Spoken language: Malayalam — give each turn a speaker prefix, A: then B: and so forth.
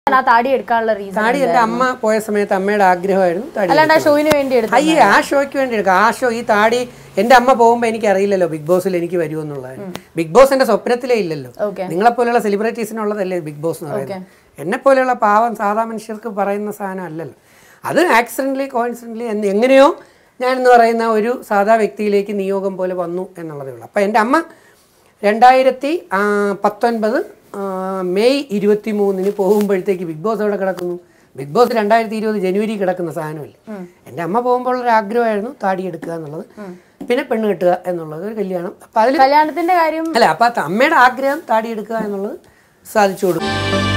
A: ഞാൻ ആ താടി എടുക്കാനുള്ള റീസൺ
B: താടി എൻ്റെ അമ്മ പോയ സമയത്ത് അമ്മയുടെ ആഗ്രഹമായിരുന്നു താടി
A: അല്ലാണ്ട് ആ ഷോയിന് വേണ്ടി എടുത്തു
B: അയ്യേ ആ ഷോയ്ക്ക് വേണ്ടി എടുക്കാം ആ ഷോ ഈ താടി എൻ്റെ അമ്മ പോകുമ്പോൾ എനിക്ക് അറിയില്ലല്ലോ ബിഗ് ബോസിൽ എനിക്ക് വരുമെന്നുള്ളത് ബിഗ് ബോസ് എൻ്റെ സ്വപ്നത്തിലേ ഇല്ലല്ലോ
A: ഓക്കെ
B: നിങ്ങളെപ്പോലെയുള്ള സെലിബ്രിറ്റീസിനുള്ളതല്ലേ ബിഗ് ബോസ് എന്ന് പറയുന്നത് എന്നെ പോലെയുള്ള പാവം സാധാ മനുഷ്യർക്ക് പറയുന്ന സാധനം അല്ലല്ലോ അത് ആക്സിഡൻ്റലി കോയിൻസിഡൻ്റലി എന്ന് എങ്ങനെയോ ഞാൻ എന്ന് പറയുന്ന ഒരു സാധാ വ്യക്തിയിലേക്ക് നിയോഗം പോലെ വന്നു എന്നുള്ളതേ ഉള്ളൂ അപ്പോൾ എൻ്റെ അമ്മ രണ്ടായിരത്തി ആ, പത്തൊൻപത് ആ, മെയ് ഇരുപത്തി മൂന്നിന് പോകുമ്പോഴത്തേക്ക് ബിഗ് ബോസ് എവിടെ കിടക്കുന്നു ബിഗ് ബോസ് രണ്ടായിരത്തി ഇരുപത് ജനുവരി കിടക്കുന്ന സാധനമല്ലേ എൻ്റെ അമ്മ പോകുമ്പോൾ ഒരു ആഗ്രഹമായിരുന്നു താടി എടുക്കുക എന്നുള്ളത് പിന്നെ പെണ്ണ് കെട്ടുക എന്നുള്ളത് ഒരു കല്യാണം അപ്പം അതിൽ
A: കല്യാണത്തിന്റെ കാര്യം
B: അല്ല അപ്പം അമ്മയുടെ ആഗ്രഹം താടി എടുക്കുക എന്നുള്ളത് സാധിച്ചു കൊടുക്കും